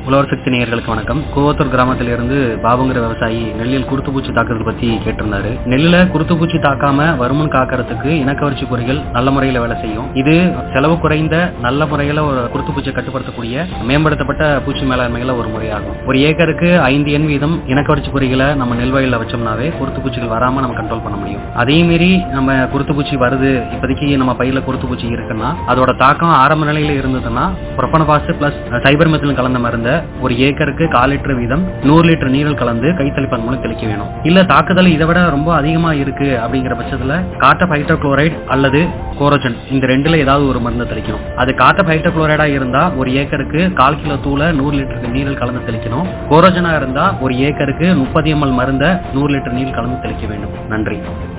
உழவர் சக்தி நேயர்களுக்கு வணக்கம் கூவத்தூர் கிராமத்தில இருந்து பாபுங்கிற விவசாயி நெல்லில் குருத்துப்பூச்சி தாக்குதல் பத்தி கேட்டிருந்தாரு நெல்லுல குருத்துப்பூச்சி தாக்காம வருமுன் காக்கறதுக்கு இனக்கவர்ச்சி பொறிகள் நல்ல முறையில வேலை செய்யும் இது செலவு குறைந்த நல்ல முறையில ஒரு குருத்துப்பூச்சியை கட்டுப்படுத்தக்கூடிய மேம்படுத்தப்பட்ட பூச்சி மேலாண்மையில ஒரு முறையாகும் ஒரு ஏக்கருக்கு ஐந்து எண் வீதம் இனக்கவர்ச்சி பொறிகளை நம்ம நெல் வயல்ல வச்சோம்னாவே குருத்துப்பூச்சிகள் வராம நம்ம கண்ட்ரோல் பண்ண முடியும் அதே மீறி நம்ம குருத்துப்பூச்சி வருது இப்போதைக்கு நம்ம பயில குருத்துப்பூச்சி இருக்குன்னா அதோட தாக்கம் ஆரம்ப நிலையில இருந்ததுன்னா புரப்பனபாசு பிளஸ் சைபர் மெத்தில் கலந்த மருந்த ஒரு ஏக்கருக்கு கால் லிட்டர் வீதம் நூறு லிட்டர் நீரில் கலந்து கைத்தளிப்பன் மூலம் தெளிக்க வேணும் இல்ல தாக்குதல் இதை விட ரொம்ப அதிகமா இருக்கு அப்படிங்கிற பட்சத்துல காட்ட ஹைட்ரோகுளோரைடு அல்லது கோரோஜன் இந்த ரெண்டுல ஏதாவது ஒரு மருந்து தெளிக்கணும் அது காட்ட ஹைட்ரோகுளோரைடா இருந்தா ஒரு ஏக்கருக்கு கால் கிலோ தூளை நூறு லிட்டருக்கு நீரில் கலந்து தெளிக்கணும் கோரோஜனா இருந்தா ஒரு ஏக்கருக்கு முப்பது எம்எல் மருந்த நூறு லிட்டர் நீர் கலந்து தெளிக்க வேண்டும் நன்றி